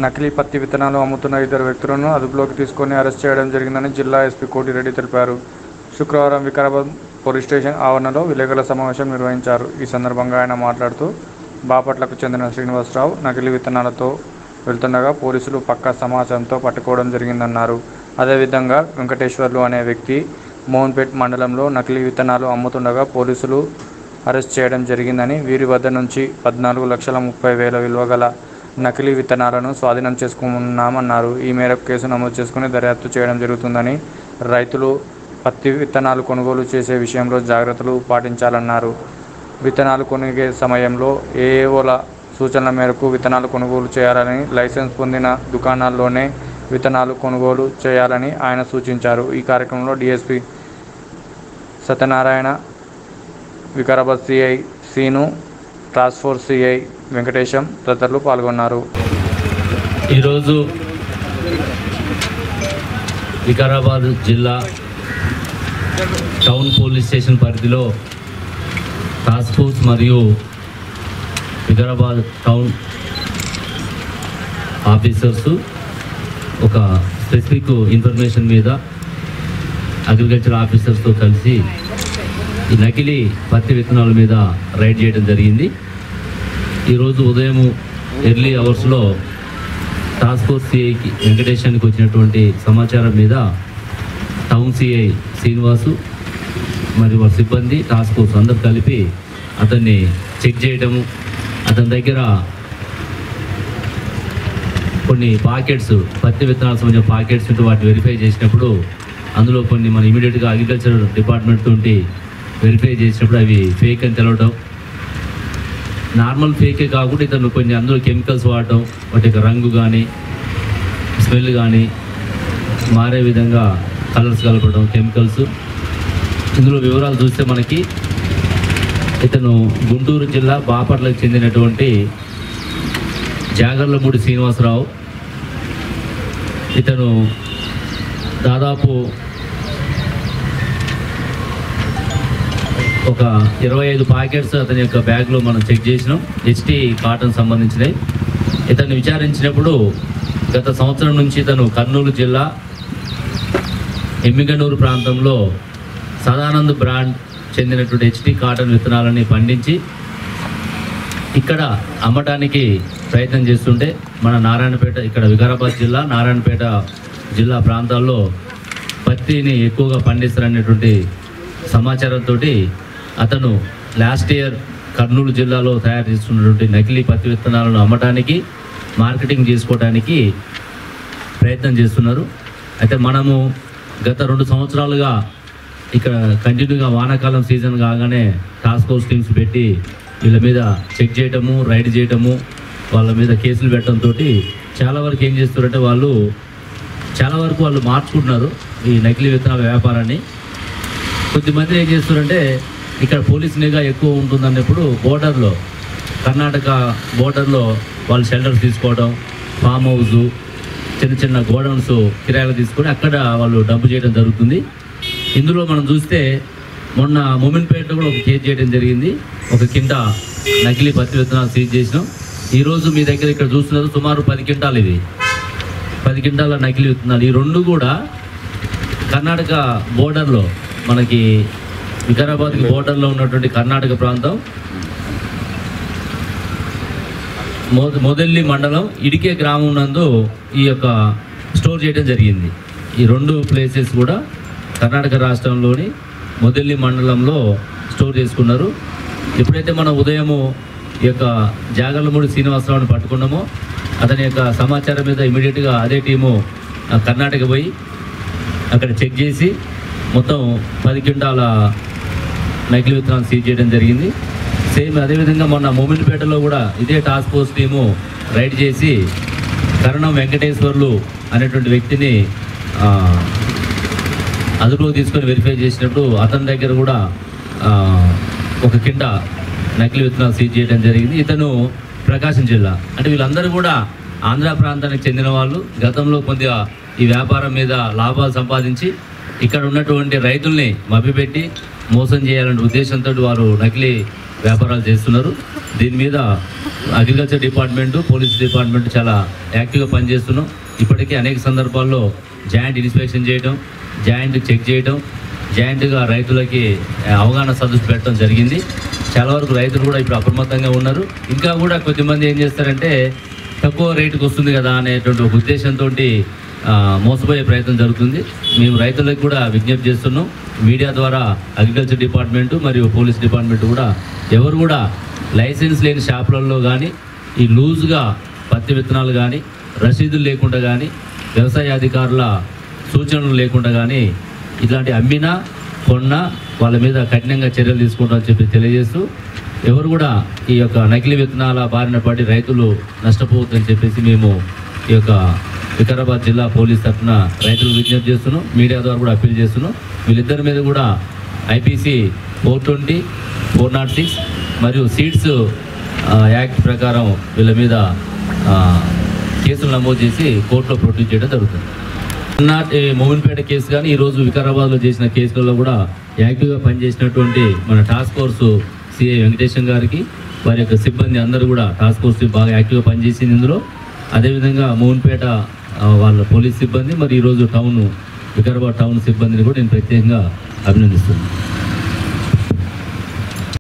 నకిలీ పత్తి విత్తనాలు అమ్ముతున్న ఇద్దరు వ్యక్తులను అదుపులోకి తీసుకొని అరెస్ట్ చేయడం జరిగిందని జిల్లా ఎస్పీ కోటిరెడ్డి తెలిపారు శుక్రవారం వికారాబాద్ పోలీస్ స్టేషన్ ఆవరణలో విలేకరుల సమావేశం నిర్వహించారు ఈ సందర్భంగా ఆయన మాట్లాడుతూ బాపట్లకు చెందిన శ్రీనివాసరావు నకిలీ విత్తనాలతో వెళ్తుండగా పోలీసులు పక్కా సమాచారంతో పట్టుకోవడం జరిగిందన్నారు అదేవిధంగా వెంకటేశ్వర్లు అనే వ్యక్తి మోహన్పేట్ మండలంలో నకిలీ విత్తనాలు అమ్ముతుండగా పోలీసులు అరెస్ట్ చేయడం జరిగిందని వీరి వద్ద నుంచి పద్నాలుగు లక్షల ముప్పై వేల విలువ గల నకిలీ విత్తనాలను స్వాధీనం చేసుకున్నామన్నారు ఈ మేరకు కేసు నమోదు చేసుకుని దర్యాప్తు చేయడం జరుగుతుందని రైతులు పత్తి విత్తనాలు కొనుగోలు చేసే విషయంలో జాగ్రత్తలు పాటించాలన్నారు విత్తనాలు కొనుగే సమయంలో ఏఏఓల సూచనల మేరకు విత్తనాలు కొనుగోలు చేయాలని లైసెన్స్ పొందిన దుకాణాల్లోనే విత్తనాలు కొనుగోలు చేయాలని ఆయన సూచించారు ఈ కార్యక్రమంలో DSP Satyanarayana Vikarabad CI Seenu task force CI Venkatesham తదితరులు పాల్గొన్నారు ఈరోజు వికారాబాద్ జిల్లా టౌన్ పోలీస్ స్టేషన్ పరిధిలో టాస్క్ ఫోర్స్ మరియు వికారాబాద్ టౌన్ ఆఫీసర్స్ ఒక స్పెసిఫిక్ ఇన్ఫర్మేషన్ మీద అగ్రికల్చర్ ఆఫీసర్స్తో కలిసి ఈ నకిలీ పత్తి విత్తనాల మీద రైడ్ చేయడం జరిగింది ఈరోజు ఉదయం ఎర్లీ అవర్స్లో టాస్క్ ఫోర్స్ సిఐకి వెంకటేశానికి వచ్చినటువంటి సమాచారం మీద టౌన్ సిఐ శ్రీనివాసు మరియు వారి సిబ్బంది టాస్క్ ఫోర్స్ అందరు కలిపి అతన్ని చెక్ చేయడము అతని దగ్గర కొన్ని పాకెట్స్ పత్తి విత్తనాలకు సంబంధించిన పాకెట్స్ ఉంటే వాటిని వెరిఫై చేసినప్పుడు అందులో కొన్ని మన ఇమీడియట్గా అగ్రికల్చర్ డిపార్ట్మెంట్ తోటి వెరిఫై చేసినప్పుడు అవి ఫేక్ అని తెలవడం నార్మల్ ఫేకే కాకుండా ఇతను కొన్ని అందులో కెమికల్స్ వాడటం వాటి యొక్క రంగు కానీ స్మెల్ కానీ మారే విధంగా కలర్స్ కలపడం కెమికల్స్ ఇందులో వివరాలు చూస్తే మనకి ఇతను గుంటూరు జిల్లా బాపట్లకు చెందినటువంటి జాగర్లమూడి శ్రీనివాసరావు ఇతను దాదాపు ఒక ఇరవై ఐదు ప్యాకెట్స్ అతని యొక్క బ్యాగ్లో మనం చెక్ చేసినాం హెచ్టీ కాటన్ సంబంధించినవి ఇతన్ని విచారించినప్పుడు గత సంవత్సరం నుంచి ఇతను కర్నూలు జిల్లా ఎమ్మిగనూరు ప్రాంతంలో సదానంద్ బ్రాండ్ చెందినటువంటి హెచ్టీ కాటన్ విత్తనాలని పండించి ఇక్కడ అమ్మటానికి ప్రయత్నం చేస్తుంటే మన నారాయణపేట ఇక్కడ వికారాబాద్ జిల్లా నారాయణపేట జిల్లా ప్రాంతాల్లో పత్తిని ఎక్కువగా పండిస్తారనేటువంటి సమాచారంతో అతను లాస్ట్ ఇయర్ కర్నూలు జిల్లాలో తయారు చేస్తున్నటువంటి నకిలీ పత్తి విత్తనాలను అమ్మటానికి మార్కెటింగ్ చేసుకోవడానికి ప్రయత్నం చేస్తున్నారు అయితే మనము గత రెండు సంవత్సరాలుగా ఇక్కడ కంటిన్యూగా వానాకాలం సీజన్ కాగానే టాస్క్ ఫోర్స్ టీమ్స్ పెట్టి వీళ్ళ మీద చెక్ చేయటము రైడ్ చేయటము వాళ్ళ మీద కేసులు పెట్టడంతో చాలా వరకు ఏం చేస్తారంటే వాళ్ళు చాలా వరకు వాళ్ళు మార్చుకుంటున్నారు ఈ నకిలీ విత్తనాల వ్యాపారాన్ని కొద్దిమంది ఏం చేస్తారంటే ఇక్కడ పోలీస్ నిఘా ఎక్కువ ఉంటుందన్నప్పుడు బోర్డర్లో కర్ణాటక బోర్డర్లో వాళ్ళు షెల్టర్స్ తీసుకోవడం ఫామ్ హౌస్ చిన్న చిన్న గోడౌన్స్ కిరాయిలు తీసుకొని అక్కడ వాళ్ళు డబ్బు చేయడం జరుగుతుంది ఇందులో మనం చూస్తే మొన్న మొమిన్పేటలో కూడా ఒక కేసు చేయడం జరిగింది ఒక కింట నకిలీ పత్తి విత్తనాలు సీజ్ చేసినాం ఈరోజు మీ దగ్గర ఇక్కడ చూస్తున్నారు సుమారు పది కింటాలు ఇది పది కింటాల నకిలీ విత్తనాలు ఈ రెండు కూడా కర్ణాటక బోర్డర్లో మనకి వికారాబాద్కి బోర్డర్లో ఉన్నటువంటి కర్ణాటక ప్రాంతం మొ మొదల్లి మండలం ఇడికే గ్రామం నందు ఈ యొక్క స్టోర్ చేయడం జరిగింది ఈ రెండు ప్లేసెస్ కూడా కర్ణాటక రాష్ట్రంలోని మొదల్లి మండలంలో స్టోర్ చేసుకున్నారు ఎప్పుడైతే మనం ఉదయము ఈ యొక్క జాగర్లమూడి శ్రీనివాసరావుని పట్టుకున్నామో అతని యొక్క సమాచారం మీద ఇమీడియట్గా అదే టీము ఆ, కర్ణాటక పోయి అక్కడ చెక్ చేసి మొత్తం పది క్వింటాల నకిలీ విత్తనాలు సీజ్ చేయడం జరిగింది సేమ్ అదేవిధంగా మొన్న మోమిన్పేటలో కూడా ఇదే టాస్క్ ఫోర్స్ టీము రైడ్ చేసి కరణం వెంకటేశ్వర్లు అనేటువంటి వ్యక్తిని ఆ, అదుపులోకి తీసుకొని వెరిఫై చేసినప్పుడు అతని దగ్గర కూడా ఆ, ఒక కింట నకిలీ విత్తనాలు సీజ్ చేయడం జరిగింది ఇతను ప్రకాశం జిల్లా అంటే వీళ్ళందరూ కూడా ఆంధ్ర ప్రాంతానికి చెందిన వాళ్ళు గతంలో కొద్దిగా ఈ వ్యాపారం మీద లాభాలు సంపాదించి ఇక్కడ ఉన్నటువంటి రైతుల్ని మభ్యపెట్టి మోసం చేయాలనే ఉద్దేశంతో వారు నకిలీ వ్యాపారాలు చేస్తున్నారు దీని మీద అగ్రికల్చర్ డిపార్ట్మెంట్ పోలీస్ డిపార్ట్మెంట్ చాలా యాక్టివ్గా పనిచేస్తున్నాం ఇప్పటికే అనేక సందర్భాల్లో జాయింట్ ఇన్స్పెక్షన్ చేయడం జాయింట్ చెక్ చేయడం జాయింట్గా రైతులకి అవగాహన సదస్సు పెట్టడం జరిగింది చాలా వరకు రైతులు కూడా ఇప్పుడు అప్రమత్తంగా ఉన్నారు ఇంకా కూడా కొద్దిమంది ఏం చేస్తారంటే తక్కువ రేటుకి వస్తుంది కదా అనేటువంటి ఒక ఉద్దేశంతో మోసపోయే ప్రయత్నం జరుగుతుంది మేము రైతులకు కూడా విజ్ఞప్తి చేస్తున్నాం మీడియా ద్వారా అగ్రికల్చర్ డిపార్ట్మెంటు మరియు పోలీస్ డిపార్ట్మెంట్ కూడా ఎవరు కూడా లైసెన్స్ లేని షాపులలో కానీ ఈ లూజ్గా పత్తి విత్తనాలు కానీ రసీదులు లేకుండా కానీ వ్యవసాయ అధికారుల సూచనలు లేకుండా కానీ ఇట్లాంటి అమ్మినా కొన్నా వాళ్ళ మీద కఠినంగా చర్యలు తీసుకుంటామని చెప్పి తెలియజేస్తూ ఎవరు కూడా ఈ యొక్క నకిలీ విత్తనాల బారిన పడి రైతులు నష్టపోవద్దని చెప్పేసి మేము ఈ యొక్క వికారాబాద్ జిల్లా పోలీస్ తరఫున రైతులకు విజ్ఞప్తి చేస్తున్నాం మీడియా ద్వారా కూడా అప్పీల్ చేస్తున్నాం వీళ్ళిద్దరి మీద కూడా IPC four twenty four not six మరియు సీడ్స్ యాక్ట్ ప్రకారం వీళ్ళ మీద ఆ, కేసులు నమోదు చేసి కోర్టులో ప్రొడ్యూస్ చేయడం జరుగుతుంది నాటి మోహన్పేట కేసు కానీ ఈరోజు వికారాబాద్లో చేసిన కేసులలో కూడా యాక్టివ్గా పనిచేసినటువంటి మన టాస్క్ ఫోర్స్ సిఐ వెంకటేశం గారికి వారి యొక్క సిబ్బంది అందరూ కూడా టాస్క్ ఫోర్స్ బాగా యాక్టివ్గా పనిచేసింది ఇందులో అదేవిధంగా మోహన్పేట ఆ, వాళ్ళ పోలీస్ సిబ్బంది మరి ఈరోజు టౌన్ వికారాబాద్ టౌన్ సిబ్బందిని కూడా నేను ప్రత్యేకంగా అభినందిస్తున్నాను